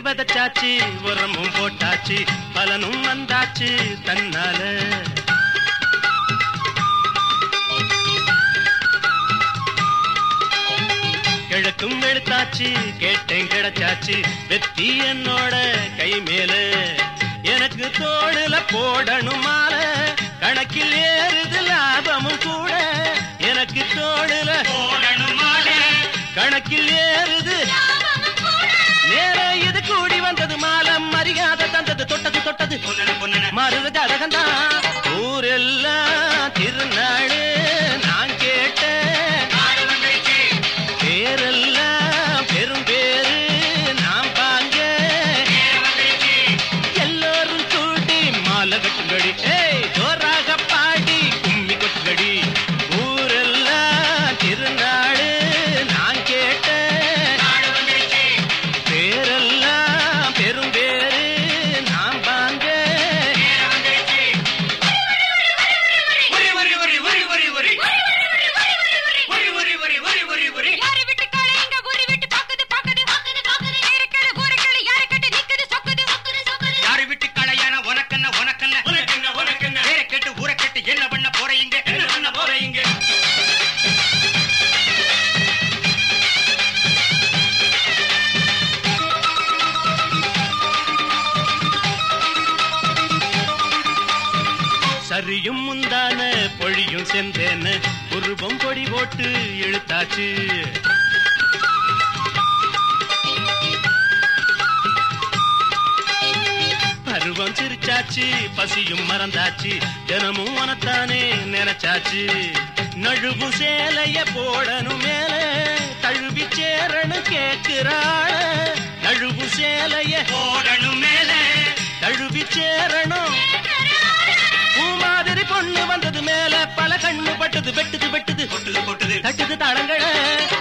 விதைச்சாச்சு உரமும் போட்டாச்சு பலனும் வந்தாச்சு தன்னால கிழக்கும் எடுத்தாச்சு கேட்டேன் கிடைச்சாச்சு வெத்தி என்னோட கை மேல எனக்கு தோடுல போடணும் மால கணக்கில் ஏறுது லாபமும் கூட எனக்கு தோடுல போடணும் மாலை கணக்கில் ஏறுது நேர இது கூடி வந்தது மாலம் மரியாதை தந்தது தொட்டது தொட்டது பொன்னன பொன்னன மருது கதகந்தான் ஊரெல்லாம் திருநாடு நான் கேட்டேன் நாடு வந்துருச்சு பேரெல்லாம் பெரும் பேரு நாம் பாங்க நேரம் வந்துருச்சு எல்லோரும் கூடி மாலை கட்டுங்கடி ஏய் ஜோராக பாடி கும்மி கொட்டுங்கடி ஊரெல்லாம் திருநாடு நான் கேட்டேன் நாடு வந்துருச்சு பேரெல்லாம் பெரும் பேரு நாம் பாங்க நேரம் வந்துருச்சு ஒரி ஒரி ஒரி ஒரி ஒரி ஒரி ஒரி ஒரி ஒரி ஒரி ஒரி ஒரி யாரு வீட்டு காளை இங்க ஊரு வீட்டு பாக்குது பாக்குது பாக்குது பாக்குது ஏறுக்களு ஊருக்களு யாரு கட்டு நிக்குது சொக்குது சொக்குது சொக்குது யாரு வீட்டு களையான உனக்கென்ன உனக்கென்ன உனக்கென்ன உனக்கென்ன பேரை கேட்டு ஊரை கேட்டு என்ன பண்ண போறீங்க என்ன பண்ண போறீங்க சரியும் முந்தான பொழியும் சென்றேன்னு உருவம் பொடி போட்டு இழுத்தாச்சு பருவம் சிரிச்சாச்சு பசியும் மறந்தாச்சு தினமும் உனத்தானே நினைச்சாச்சு நழுவும் சேலைய போடணும் மேல தழுவி சேரணும் கேக்குறாள் நழுவும் சேலைய போடணும் மேல தழுவி சேரணும் பூ மாதிரி பொண்ணு வந்தது மேல பல கண்ணு பட்டது வெட்டுது வெட்டுது கொட்டுது கொட்டுது தட்டுது தளங்கள